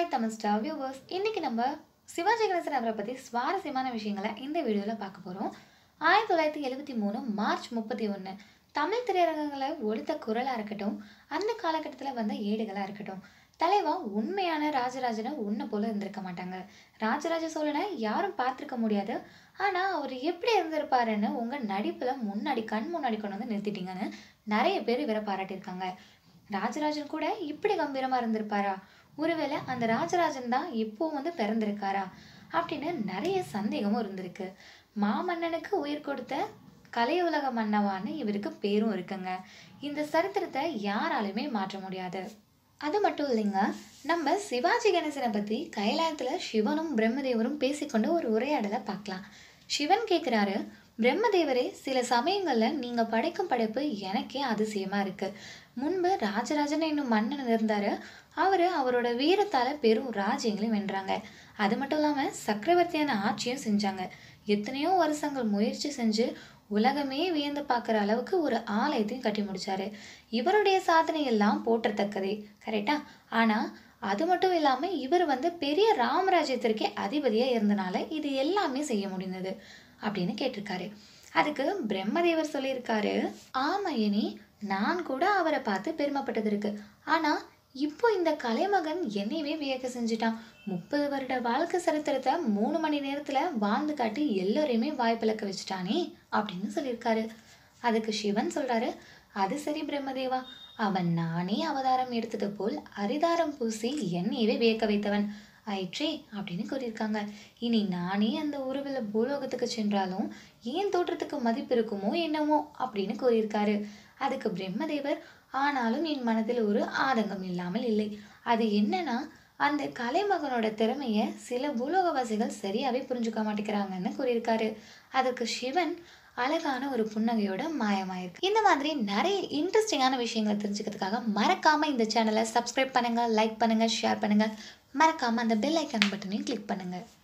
hi Tamil star viewers இன்றைக்கி நம்ம சிவாஜி கணேசன் அவரை பற்றி சுவாரஸ்யமான விஷயங்களை இந்த வீடியோவில் பார்க்க போகிறோம் ஆயிரத்தி தொள்ளாயிரத்தி எழுபத்தி மூணு மார்ச் முப்பத்தி ஒன்று தமிழ் திரையரங்கங்களை ஒடுத்த குரலாக இருக்கட்டும் அந்த காலகட்டத்தில் வந்த ஏடுகளாக இருக்கட்டும் தலைவா உண்மையான ராஜராஜனை உன்னை போல இருந்திருக்க மாட்டாங்க ராஜராஜ சோழனை யாரும் பார்த்துருக்க முடியாது ஆனால் அவர் எப்படி இருந்திருப்பாருன்னு உங்கள் நடிப்பில் முன்னாடி கண் முன்னாடி கொண்டு வந்து நிறுத்திட்டீங்கன்னு நிறைய பேர் இவரை பாராட்டியிருக்காங்க ராஜராஜன் கூட இப்படி கம்பீரமாக இருந்திருப்பாரா ஒருவேளை அந்த ராஜராஜன் தான் இப்போ வந்து பிறந்திருக்காரா அப்படின்னு நிறைய சந்தேகமும் இருந்திருக்கு மாமன்னனுக்கு உயிர் கொடுத்த கலையுலக மன்னவான்னு இவருக்கு பேரும் இருக்குங்க இந்த சரித்திரத்தை யாராலுமே மாற்ற முடியாது அது மட்டும் இல்லைங்க நம்ம சிவாஜி கணேசனை பற்றி கைலாயத்தில் சிவனும் பிரம்மதேவரும் பேசிக்கொண்டு ஒரு உரையாடலை பார்க்கலாம் சிவன் கேட்குறாரு பிரம்மதேவரே சில சமயங்களில் நீங்கள் படைக்கும் படைப்பு எனக்கே அதிசயமாக இருக்குது முன்பு ராஜராஜன் என்னும் மன்னன் இருந்தார் அவர் அவரோட வீரத்தால் பெரும் ராஜ்யங்களையும் வென்றாங்க அது மட்டும் இல்லாமல் சக்கரவர்த்தியான ஆட்சியும் செஞ்சாங்க எத்தனையோ வருஷங்கள் முயற்சி செஞ்சு உலகமே வியந்து பார்க்குற அளவுக்கு ஒரு ஆலயத்தையும் கட்டி முடிச்சாரு இவருடைய சாதனை எல்லாம் போற்றத்தக்கதே கரெக்டா ஆனால் அது மட்டும் இல்லாமல் இவர் வந்து பெரிய ராமராஜ்யத்திற்கே அதிபதியாக இருந்தனால இது எல்லாமே செய்ய முடிந்தது அப்படின்னு கேட்டிருக்காரு அதுக்கு பிரம்மதேவர் சொல்லியிருக்காரு ஆமையனி நான் கூட அவரை பார்த்து பெருமைப்பட்டது இருக்கு ஆனால் இப்போ இந்த கலைமகன் என்னையவே வியக்க செஞ்சுட்டான் முப்பது வருட வாழ்க்கை சரித்திரத்தை மூணு மணி நேரத்தில் வாழ்ந்து காட்டி எல்லோரையுமே வாய்ப்பிழக்க வச்சுட்டானே அப்படின்னு சொல்லியிருக்காரு அதுக்கு சிவன் சொல்றாரு அது சரி பிரம்மதேவா அவன் நானே அவதாரம் எடுத்தது போல் அரிதாரம் பூசி என்னையவே வியக்க வைத்தவன் ஆயிற்றே அப்படின்னு கூறியிருக்காங்க இனி நானே அந்த உருவில் பூலோகத்துக்கு சென்றாலும் ஏன் தோற்றத்துக்கு மதிப்பு இருக்குமோ என்னமோ அப்படின்னு கூறியிருக்காரு அதுக்கு பிரம்மதேவர் ஆனாலும் என் மனதில் ஒரு ஆதங்கம் இல்லாமல் இல்லை அது என்னன்னா அந்த கலைமகனோட திறமையை சில பூலோகவாசிகள் சரியாவே புரிஞ்சுக்க மாட்டேங்கிறாங்கன்னு கூறியிருக்காரு அதுக்கு சிவன் அழகான ஒரு புன்னகையோட மாயமாயிருக்கு இந்த மாதிரி நிறைய இன்ட்ரெஸ்டிங்கான விஷயங்களை தெரிஞ்சுக்கிறதுக்காக மறக்காம இந்த சேனலை சப்ஸ்கிரைப் பண்ணுங்க லைக் பண்ணுங்க ஷேர் பண்ணுங்க மறக்காம அந்த பெல் ஐக்கான் பட்டனையும் கிளிக் பண்ணுங்க